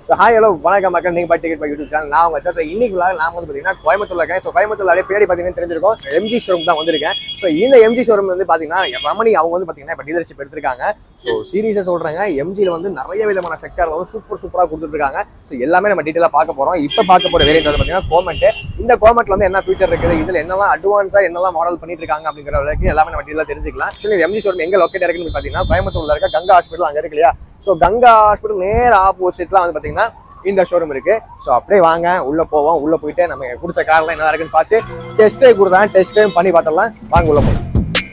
So hi hello வணக்கம் மக்கள் நீங்க பாட்டு டிக்கெட் யூடியூப் சேனல் நான் உங்க ஸோ இன்னைக்கு vlog நான் வந்து பார்த்தீங்கன்னா கோயம்புத்தூர்ல இருக்கேன் ஸோ கோயம்புத்தூர்ல அப்படியே பின்னாடி பார்த்தீங்கன்னா தெரிஞ்சிருக்கும் எம்ஜி ஷோரூம் தான் வந்திருக்கேன் ஸோ இந்த எம்ஜி ஷோரூம் வந்து பார்த்தீங்கன்னா ரமணி அவங்க வந்து பார்த்தீங்கன்னா இப்போ டீலர்ஷிப் எடுத்திருக்காங்க ஸோ சீரியஸாக சொல்றாங்க எம்ஜியில் வந்து நிறைய விதமான செக்டர் வந்து சூப்பர் சூப்பராக கொடுத்துருக்காங்க ஸோ எல்லாமே நம்ம டீட்டெயிலாக பார்க்க போறோம் இப்போ பார்க்க போற வேரியன்ட் வந்து பார்த்தீங்கன்னா கோமெண்ட் இந்த கோமெண்ட்ல வந்து என்ன ஃபீச்சர் இருக்குது இதில் என்னெல்லாம் அட்வான்ஸாக என்னெல்லாம் மாடல் பண்ணிட்டு இருக்காங்க அப்படிங்கிற வரைக்கும் எல்லாமே நம்ம டீட்டெயிலாக தெரிஞ்சுக்கலாம் ஆக்சுவலி எம்ஜி ஷோரூம் எங்க லொக்கேட் இருக்குன்னு பார்த்தீங்கன்னா கோயம்புத்தூர்ல இருக்க கங்கா ஹாஸ்பிட்டல் அங்கே இருக்கு இல்லையா ஸோ கங்கா ஹாஸ்பிட்டல் நேர் ஆப்போசிட்லாம் வந்து பார்த்தீங்கன்னா இந்த ஷோரூம் இருக்கு ஸோ அப்படியே வாங்க உள்ள போவோம் உள்ள போயிட்டு நம்ம பிடிச்ச கார்லாம் என்ன இருக்குன்னு பார்த்து டெஸ்ட்டே கொடுத்தேன் டெஸ்ட்டே பண்ணி பார்த்தலாம் வாங்க உள்ள போவோம்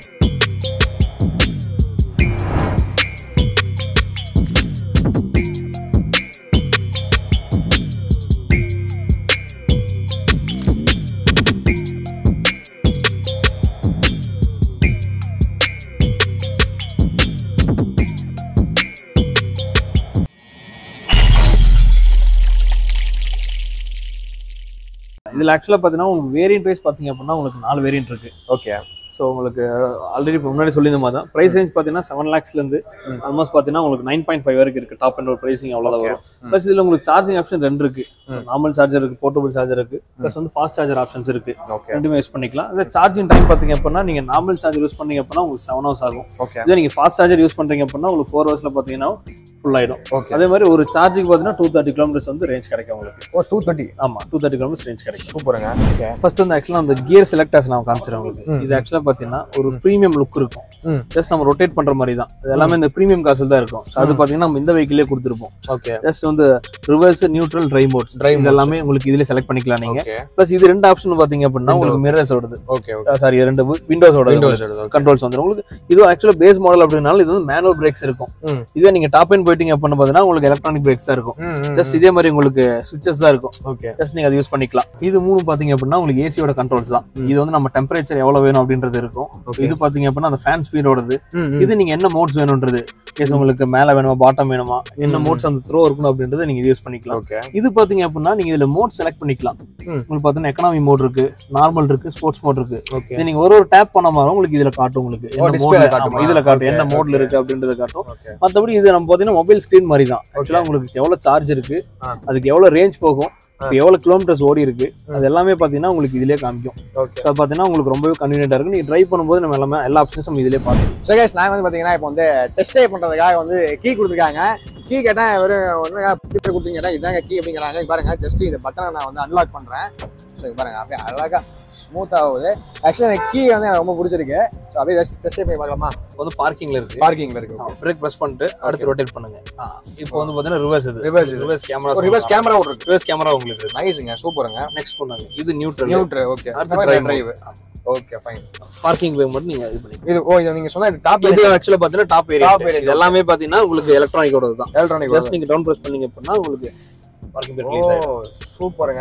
இதில் ஆக்சுவலாக பார்த்தீங்கன்னா உங்களுக்கு வேரியன்ட் வைஸ் பார்த்தீங்க அப்படின்னா உங்களுக்கு நாலு வேரியன்ட் இருக்கு ஓகே ஸோ உங்களுக்கு ஆல்ரெடி இப்போ முன்னாடி சொல்லியிருந்த மாதிரி தான் ப்ரைஸ் ரேஞ்ச் பார்த்தீங்கன்னா செவன் லேக்ஸ்லேருந்து ம். ஆல்மோஸ்ட் பார்த்தீங்கன்னா உங்களுக்கு நைன் பாயிண்ட் ஃபைவ் வரைக்கும் இருக்கு டாப் அண்ட் ஒரு ப்ரைசிங் அவ்வளோதான் Okay. வரும் ம். ப்ளஸ் இதில் உங்களுக்கு சார்ஜிங் ஆப்ஷன் ரெண்டு இருக்கு ம். நார்மல் சார்ஜர் இருக்கு போர்ட்டபிள் சார்ஜர் இருக்கு ப்ளஸ் வந்து ஃபாஸ்ட் சார்ஜர் ஆப்ஷன்ஸ் இருக்கு ஓகே ரெண்டுமே யூஸ் பண்ணிக்கலாம் அதே சார்ஜிங் டைம் பார்த்தீங்க அப்படின்னா நீங்கள் நார்மல் சார்ஜர் யூஸ் பண்ணீங்க அப்படின்னா உங்களுக்கு செவன் ஹவர்ஸ் ஆகும் ஓகே இதே நீங்கள் ஃபாஸ்ட் சார்ஜர் யூஸ் பண்ணுறீங்க அப்படின்னா உங்களுக்கு ஃபோர் ஹவர்ஸில் பார்த்தீங்கன்னா ஃபுல் ஆயிடும் ஓகே அதே மாதிரி ஒரு சார்ஜுக்கு பார்த்தீங்கன்னா டூ தேர்ட்டி கிலோமீட்டர்ஸ் வந்து ரேஞ்ச் கிடைக்கும் உங்களுக்கு ஓ டூ தேர்ட்டி ஆமாம் டூ தேர்ட்டி கிலோமீட்டர்ஸ் ரேஞ்ச் கிடைக்கும் சூப்பருங்க ஓகே ஃபர்ஸ்ட் வந்து ஆக்சுவலாக அந்த கியர் செலக்டர்ஸ் நான் காமிச்சிடறேன் உங்களுக்கு ம். இது ஆக்சுவலாக பார்த்தீங்கன்னா ஒரு ப்ரீமியம் லுக் இருக்கும் ம். ஜஸ்ட் நம்ம ரொட்டேட் பண்ற மாதிரி தான் இது எல்லாமே இந்த ப்ரீமியம் காசில் தான் இருக்கும் ஸோ அது பார்த்தீங்கன்னா நம்ம இந்த வெஹிக்கிளே கொடுத்துருப்போம் ஓகே ஜஸ்ட் வந்து reverse neutral drive modes Drive இது modes. எல்லாமே உங்களுக்கு இதுல செலக்ட் பண்ணிக்கலாம் நீங்க ஓகே ப்ளஸ் இது ரெண்டு ஆப்ஷன் பார்த்தீங்க அப்படின்னா Window. உங்களுக்கு மிரர்ஸ் ஓடுது ஓகே ஓகே சாரி ரெண்டு விண்டோஸோட விண்டோஸ் கண்ட்ரோல்ஸ் வந்துடும் உங்களுக்கு இது ஆக்சுவலாக பேஸ் மாடல் அப்படின்னாலும் இது வந்து மேனுவல் பிரேக்ஸ் இருக்கும் ம். இதுவே நீங்க டாப் அண்ட் போயிட்டீங்க அப்படின்னு பார்த்தீங்கன்னா உங்களுக்கு எலக்ட்ரானிக் பிரேக்ஸ் தான் இருக்கும் ஜஸ்ட் இதே மாதிரி உங்களுக்கு சுவிச்சஸ் தான் இருக்கும் ஓகே ஜஸ்ட் நீங்க அதை யூஸ் பண்ணிக்கலாம் இது மூணு பாத்தீங்க அப்படின்னா உங்களுக்கு ஏசியோட கண்ட்ரோல்ஸ் தான் ம். இது வந்து நம்ம டெம்பரேச்சர் எவ்வளவு வேணும் அப்படின்றது இருக்கும் ஓகே இது பாத்தீங்க அப்படின்னா அந்த ஃபேன் ஸ்பீடோடது இது இது நீங்க என்ன மோட்ஸ் வேணும்ன்றது கேஸ் உங்களுக்கு மேல வேணுமா பாட்டம் வேணுமா என்ன ம். மோட்ஸ் அந்த த்ரோ இருக்கணும் அப்படின்றத நீங்க யூஸ் பண்ணிக்கலாம் ஓகே இது பாத்தீங்க அப்படின்னா நீங்க இதுல மோட் செலக்ட் பண்ணிக்கலாம் ம். உங்களுக்கு பாத்தீங்கன்னா எக்கனாமி மோட் இருக்கு நார்மல் இருக்கு ஸ்போர்ட்ஸ் மோட் இருக்கு ஓகே இது நீங்க ஒரு ஒரு டேப் பண்ண மாதிரி உங்களுக்கு இதுல காட்டும் உங்களுக்கு என்ன display ல மோட்ல காட்டுமா? இதுல காட்டும் என்ன Okay, மோட்ல okay. இருக்கு அப்படின்றத காட்டும் ஓகே மத்தபடி இது நம்ம பாத்தீங்கன்னா மொபைல் ஸ்கிரீன் மாதிரி தான் ஆக்சுவலா உங்களுக்கு எவ்வளவு சார்ஜ் இருக்கு ஆ. அதுக்கு எவ்வளவு ரேஞ்ச் போகும் ஆ. இப்போ எவ்வளவு கிலோமீட்டர்ஸ் ஓடி இருக்கு ம். அது எல்லாமே பாத்தீங்கன்னா உங்களுக்கு இதுலயே காமிக்கும் ஓகே ஸோ பாத்தீங்கன்னா உங்களுக்கு ரொம்பவே கன்வீனியன்டா இருக்கு நீங்க டிரைவ் பண்ணும்போது நம்ம எல்லாமே எல்லா ஆப்ஷன்ஸும் நம்ம இதுலயே பார்க்கலாம் ஸோ கேஸ் நான் வந்து பார்த்தீங்கன்னா இப்போ வந்து டெஸ்ட் ட்ரைவ் பண்ணுறதுக்காக வந்து கீ கொடுத்துருக்காங்க கீ கேட்டேன் வெறும் ஒன்றுங்க பேர் கொடுத்தீங்க கேட்டால் இதாங்க கீ அப்படிங்கிறாங்க இங்க பாருங்க ஜஸ்ட் இந்த பட்டனை நான் வந்து அன்லாக் பண்ணுறேன் ஸோ இங்க பாருங்க அப்படியே அழகாக ஸ்மூத் ஆகுது ஆக்சுவலாக எனக்கு கீ வந்து எனக்கு ரொம்ப பிடிச்சிருக்கு ஸோ அப்படியே ஜஸ்ட் டெஸ்ட் பண்ணி பார்க்கலாமா இப்போ வந்து பார்க்கிங்ல இருக்கு பார்க்கிங்ல இருக்கு பிரேக் ப்ரெஸ் பண்ணிட்டு அடுத்து ரொட்டேட் பண்ணுங்க ஆ, இப்போ வந்து பாத்தீங்கன்னா ரிவர்ஸ் இது Reverse இது. ரிவர்ஸ் கேமரா ஒரு ரிவர்ஸ் கேமரா ஒரு இருக்கு ரிவர்ஸ் கேமரா உங்களுக்கு இருக்கு நைஸுங்க சூப்பருங்க நெக்ஸ்ட் பண்ணாங்க இது நியூட்ரல் நியூட்ரு ஓகே அடுத்து drive drive okay fine parking வே மட்டும் நீங்க இது பண்ணிக்கலாம் இது ஓ இது நீங்க சொன்ன இது டாப் இது ஆக்சுவலா பாத்தீங்கன்னா டாப் Top ஏரியா variant. இது எல்லாமே பாத்தீங்கன்னா உங்களுக்கு எலக்ட்ரானிக்கோட தான் எலக்ட்ரானிக் ஜஸ்ட் நீங்க டவுன் பிரஸ் பண்ணீங்க அப்படின்னா உங்களுக்கு பார்க்கிங் பேர் ரிலீஸ் ஆயிடும் ஓ சூப்பருங்க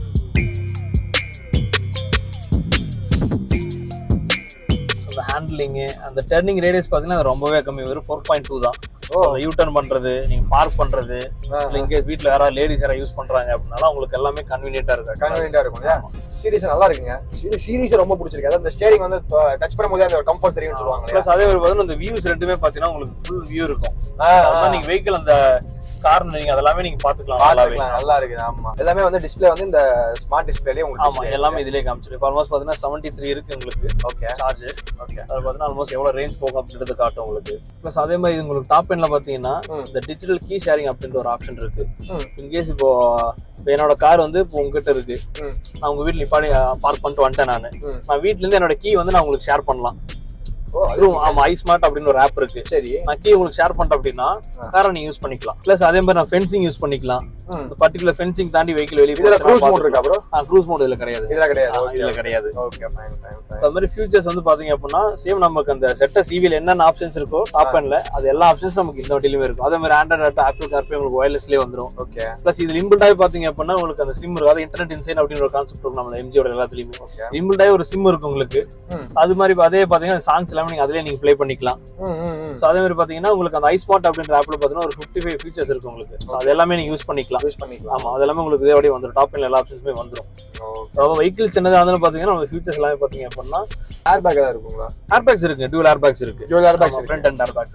அந்த ஹேண்ட்லிங் அந்த டர்னிங் ரேடியஸ் பாத்தீங்கன்னா அது ரொம்பவே கம்மி வரும் ஃபோர் பாயிண்ட் டூ தான் ஓ யூ டர்ன் பண்றது நீங்க பார்க் பண்றது ஆ, இல்ல இன்கேஸ் வீட்ல யாராவது லேடிஸ் யாராவது யூஸ் பண்றாங்க அப்படின்னாலும் உங்களுக்கு எல்லாமே கன்வீனியன்ட்டா இருக்கு கன்வீனியன்டா இருக்கும் இல்லையா சீரிஸ் நல்லா இருக்குங்க சீரிஸ் ரொம்ப பிடிச்சிருக்கு அதாவது இந்த ஸ்டேரிங் வந்து டச் பண்ணும்போது அந்த ஒரு கம்ஃபர்ட் தெரியும்னு சொல்லுவாங்க இல்லையா ப்ளஸ் அதே ஒரு பார்த்தீங்கன்னா இந்த வியூஸ் ரெண்டுமே பாத்தீங்கன்னா உங்களுக்கு ஃபுல் வியூ இருக்கும் ஆ, ஆ. அதான் நீங்க வெஹிக்கிள் அந்த கார் நீங்க அதெல்லாமே நீங்க பாத்துக்கலாம் நல்லாவே பார்த்துக்கலாம் நல்லா இருக்குது ஆமா எல்லாமே வந்து டிஸ்ப்ளே வந்து இந்த ஸ்மார்ட் டிஸ்ப்ளேலயே உங்களுக்கு ஆமா எல்லாமே இதுலயே காமிச்சிருக்கு இப்போ ஆல்மோஸ்ட் பாத்தீங்கன்னா செவன்டி த்ரீ இருக்கு உங்களுக்கு ஓகே சார்ஜ் ஓகே அது பார்த்தீங்கன்னா ஆல்மோஸ்ட் எவ்வளோ ரேஞ்ச் போகும் அப்படின்றது காட்டும் உங்களுக்கு ப்ளஸ் அதே மாதிரி இது உங்களுக்கு டாப் எண்ட்ல பார்த்தீங்கன்னா ம். இந்த டிஜிட்டல் கீ ஷேரிங் அப்படின்ற ஒரு ஆப்ஷன் இருக்கு ம். இன்கேஸ் இப்போ இப்போ என்னோட கார் வந்து இப்போ உங்ககிட்ட இருக்கு ம். நான் உங்க வீட்டில் நிப்பாடி பார்க் பண்ணிட்டு வந்துட்டேன் நான் ம். நான் வீட்ல இருந்து என்னோட கீ வந்து நான் உங்களுக்கு ஷேர் பண்ணலாம் ஓ அது Through- ஆமா ஐ ஸ்மார்ட் அப்படின்னு ஒரு ஆப் இருக்கு சரி நான் கீ உங்களுக்கு ஷேர் பண்ணிட்டேன் அப்படின்னா ஆ. காரை நீங்க யூஸ் பண்ணிக்கலாம் ப்ளஸ் அதே மாதிரி நான் ஃபென்சிங் யூஸ் பண்ணிக்கலாம் ம். இந்த பர்டிகுலர் ஃபென்சிங் தாண்டி வெஹிக்கிள் வெளியே இதுல க்ரூஸ் மோட் இருக்கா ப்ரோ க்ரூஸ் மோட் இதுல கிடையாது இதுல கிடையாது ஆ, ஓகே இதுல கிடையாது ஓகே ஃபைன் ஃபைன் ஃபைன் அது மாதிரி ஃபியூச்சர்ஸ் வந்து பாத்தீங்க அப்படின்னா சேம் நமக்கு அந்த செட்ட சிவியில் என்னென்ன ஆப்ஷன்ஸ் இருக்கோ டாப் எண்ட்ல அது எல்லா ஆப்ஷன்ஸ் நமக்கு இந்த வண்டியிலுமே இருக்கும் அதே மாதிரி ஆண்ட்ராய்ட் ஆட்டோ ஆப்பிள் கார்பே உங்களுக்கு ஒயர்லெஸ்லேயே வந்துரும் ஓகே ப்ளஸ் இது இம்பிள்டாகி பாத்தீங்க அப்படின்னா உங்களுக்கு அந்த சிம் இருக்கும் அது இன்டர்நெட் இன்சைன் அப்படின்னு ஒரு கான்செப்ட் இருக்கும் நம்ம எம்ஜியோட எல்லாத்துலயுமே ஓகே இம்பிள்டாகி ஒரு சிம் இருக்கும் உங்களுக்கு ம். அது மாதிரி அதே பாத்தீங்கன்னா சாங்ஸ் எல்லாமே நீங்க அதிலே நீங்க ப்ளே பண்ணிக்கலாம் ம் ம் ம் ஸோ அதே மாதிரி பாத்தீங்கன்னா உங்களுக்கு அந்த ஐஸ்மார்ட் அப்படின்ற ஆப்ல பாத்தீங்கன்னா ஒரு ஃபிஃப்டி ஃபைவ் ஃபீச்சர்ஸ் இருக்கு உங்களுக்கு So அது எல்லாமே நீங்க யூஸ் பண்ணிக்கலாம் யூஸ் பண்ணிக்கலாம் ஆமா அது எல்லாமே உங்களுக்கு இதே வழியே வந்துடும் டாப் எண்ட்ல எல்லா ஆப்ஷன்ஸுமே வந்துடும் அதாவது வெஹிக்கிள் சின்னதா இருந்தாலும் பாத்தீங்கன்னா நம்ம ஃபீச்சர்ஸ் எல்லாமே பாத்தீங்க அப்படின்னா ஏர் பேக் ஏதாவது இருக்குங்களா ஏர் பேக்ஸ் இருக்கு டியூல் ஏர் பேக்ஸ் இருக்கு dual air bags front and air bags இருக்கு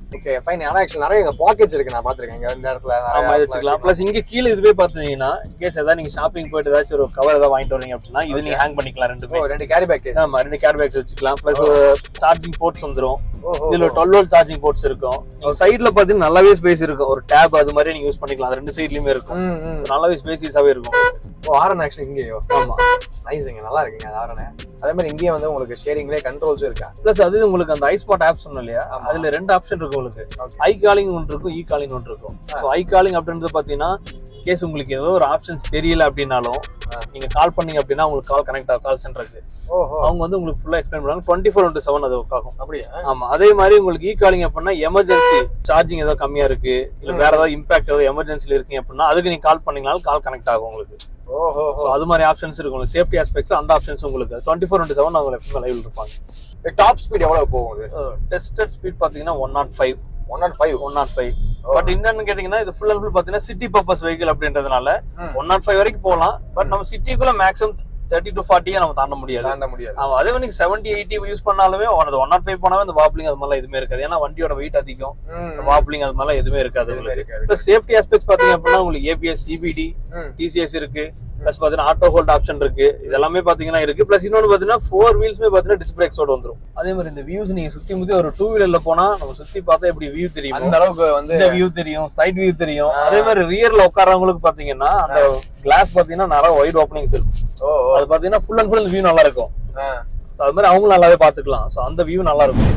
ஓகே ஃபைன் ஆனா ஆக்சுவலி நிறைய இங்க பாக்கெட்ஸ் இருக்கு நான் பாத்திருக்கேன் இங்க இந்த இடத்துல நிறைய ஆமா இது இடத்துல வச்சுக்கலாம் ப்ளஸ் இங்க கீழே இதுவே பாத்தீங்கன்னா கேஸ் ஏதாவது நீங்க ஷாப்பிங் போயிட்டு ஏதாச்சும் ஒரு கவர் ஏதாவது வாங்கிட்டு வரீங்க அப்படின்னா இது நீங்க ஹேங் பண்ணிக்கலாம் ரெண்டுமே ஓ ரெண்டு கேரி பேக் ஆமா ரெண்டு கேர் பேக்ஸ் வச்சுக்கலாம் ப்ளஸ் சார்ஜிங் போர்ட்ஸ் வந்துரும் ஓஹோ இதுல டுவெல் வோல்ட் சார்ஜிங் போர்ட்ஸ் இருக்கும் சைடுல பாத்தீங்கன்னா நல்லாவே ஸ்பேஸ் இருக்கும் ஒரு டேப் அது மாதிரி நீங்க யூஸ் பண்ணிக்கலாம் அது ரெண்டு சைட்லயுமே இருக்கும் ம் ம் நல்லாவே ஸ்பேசியஸாவே இருக்கும் ஓ ஆரன் ஆக்சுவலி இங்கேயோ ஆமா நைஸுங்க நல்லா இருக்குங்க அது ஆரன் அதே மாதிரி இங்கேயே வந்து உங்களுக்கு ஷேரிங்லேயே கண்ட்ரோல்ஸும் இருக்கா பிளஸ் அது உங்களுக்கு அந்த ஐஸ்பாட் ஆப் சொன்னோம் இல்லையா ஆமா. அதுல ரெண்டு ஆப்ஷன் இருக்கு உங்களுக்கு Okay. ஐ காலிங் ஒன்று இருக்கும் இ காலிங் ஒன்று இருக்கும் ஸோ ஐ காலிங் அப்படின்றது பாத்தீங்கன்னா கேஸ் உங்களுக்கு ஏதோ ஒரு ஆப்ஷன்ஸ் தெரியல அப்படின்னாலும் ஆ. நீங்க கால் பண்ணீங்க அப்படின்னா உங்களுக்கு கால் கனெக்ட் ஆகும் கால் சென்டருக்கு ஓஹோ அவங்க வந்து உங்களுக்கு ஃபுல்லா எக்ஸ்பிளைன் பண்ணுவாங்க டுவெண்ட்டி ஃபோர் இன்ட்டு செவன் அது ஒர்க் ஆகும் அப்படியா ஆமா அதே மாதிரி உங்களுக்கு இ காலிங் அப்படின்னா எமர்ஜென்சி சார்ஜிங் ஏதோ கம்மியா இருக்கு இல்ல வேற ஏதாவது இம்பாக்ட் ஏதோ எமர்ஜென்சில இருக்கீங்க அப்படின்னா அதுக்கு நீங்க கால் பண்ணீங்கனாலும் கால் கனெக்ட் ஆகும் உங்களுக்கு ஓஹோ ஸோ அது மாதிரி ஆப்ஷன்ஸ் இருக்கு உங்களுக்கு சேஃப்டி ஆஸ்பெக்ட்ஸ் அந்த ஆப்ஷன்ஸ் உங்களுக்கு டுவெண்ட்டி ஃபோர் இன்ட்டு செவன் அவங்க எப்பவுமே லைவ் இருப்பாங்க டாப் ஸ்பீட் எவ்வளவு போகும் இது டெஸ்டட் ஸ்பீட் பாத்தீங்கன்னா one naught five one naught five one naught five but என்னன்னு கேட்டீங்கன்னா இது ஃபுல் அண்ட் ஃபுல் பாத்தீங்கன்னா சிட்டி பர்பஸ் வெஹிக்கிள் அப்படின்றதுனால ம். ஒன் நாட் ஃபைவ் வரைக்கும் போகலாம் பட் நம்ம சிட்டிக்குள்ள மேக்ஸிமம் தேர்ட்டி டு ஃபார்ட்டியே நம்ம தாண்ட முடியாது தாண்ட முடியாது ஆமா அதே மாதிரி செவன்டி எயிட்டி யூஸ் பண்ணாலுமே அது ஒன் நாட் ஃபைவ் போனாவே அந்த வாப்ளிங் அது மாதிரிலாம் எதுவுமே இருக்காது ஏன்னா வண்டியோட வெயிட் அதிகம் ம், வாப்ளிங் அது மாதிரிலாம் எதுவுமே இருக்காது எதுவுமே உங்களுக்கு இருக்காது. ப்ளஸ் சேஃப்டி ஆஸ்பெக்ட்ஸ் பாத்தீங்க அப்படின்னா உங்களுக்கு ஏபிஎஸ் சிபிடி ம். டிசிஎஸ் இருக்கு ப்ளஸ் பாத்தீங்கன்னா ஆட்டோ ஹோல்ட் ஆப்ஷன் இருக்கு இதெல்லாமே பாத்தீங்கன்னா இருக்கு ப்ளஸ் இன்னொன்னு பாத்தீங்கன்னா ஃபோர் வீல்ஸ்மே பாத்தீங்கன்னா டிஸ்பிளே எக்ஸோட வந்துரும் அதே மாதிரி இந்த வியூஸ் நீங்க சுத்தி முத்தி ஒரு டூ வீலர்ல போனா நம்ம சுத்தி பார்த்தா எப்படி வியூ தெரியும் அந்த அளவுக்கு வந்து இந்த வியூ தெரியும் சைட் வியூ தெரியும் அதே மாதிரி ரியர்ல உட்காரவங்களுக்கு பாத்தீங்கன்னா அந்த கிளாஸ் பாத்தீங்கன்னா நிறைய ஒயிட் ஓப்பனிங்ஸ் இருக்கும் ஓ ஓ, அது பாத்தீங்கன்னா ஃபுல் அண்ட் ஃபுல் வியூ நல்லா இருக்கும் ஆ. So, அது மாதிரி அவங்களும் நல்லாவே பாத்துக்கலாம் சோ அந்த வியூ நல்லா இருக்கும்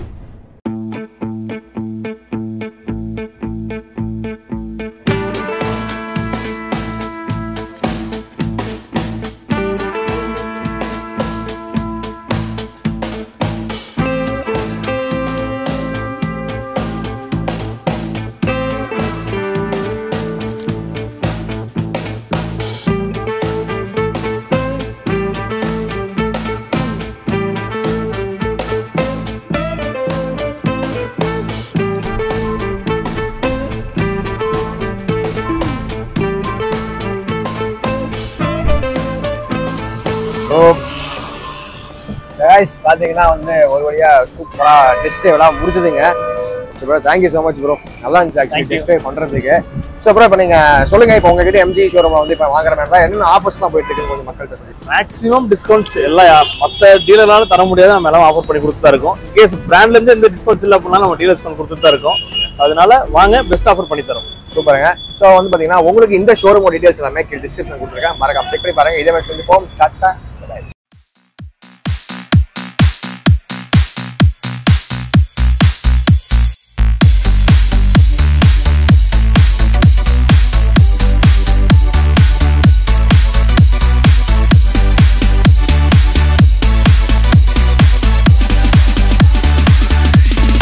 ஸோ கைஸ் பார்த்தீங்கன்னா வந்து ஒரு வழியா சூப்பரா டெஸ்ட் எல்லாம் முடிச்சதுங்க so bro thank you so much bro நல்லா இருந்துச்சு ஆக்சுவலி Thank you. டெஸ்ட் பண்றதுக்கு ஸோ ப்ரோ இப்போ நீங்க சொல்லுங்க இப்போ உங்ககிட்ட எம்ஜி ஷோரூம்ல வந்து இப்போ வாங்குற மாதிரி தான் என்னென்ன ஆஃபர்ஸ்லாம் போயிட்டு இருக்குன்னு கொஞ்சம் மக்கள்கிட்ட சொல்லி மேக்ஸிமம் டிஸ்கவுண்ட்ஸ் எல்லாம் யா- மத்த டீலர்னால தர முடியாது நம்ம எல்லாம் ஆஃபர் பண்ணி கொடுத்து தான் இருக்கோம் கேஸ் பிராண்ட்ல இருந்து எந்த டிஸ்கவுண்ட்ஸ் இல்ல அப்படின்னா நம்ம டீலர்ஸ் பண்ணி கொடுத்துட்டு தான் இருக்கோம் அதனால வாங்க பெஸ்ட் ஆஃபர் பண்ணி தரோம் சூப்பருங்க ஸோ வந்து பார்த்தீங்கன்னா உங்களுக்கு இந்த ஷோரூம் டீடைல்ஸ் எல்லாமே டிஸ்கிரிப்ஷன் கொடுத்துருக்கேன் மறக்காம செக் பண்ணி பாருங்க இதே மாதிரி சொல்லி போம் கரெக்டாக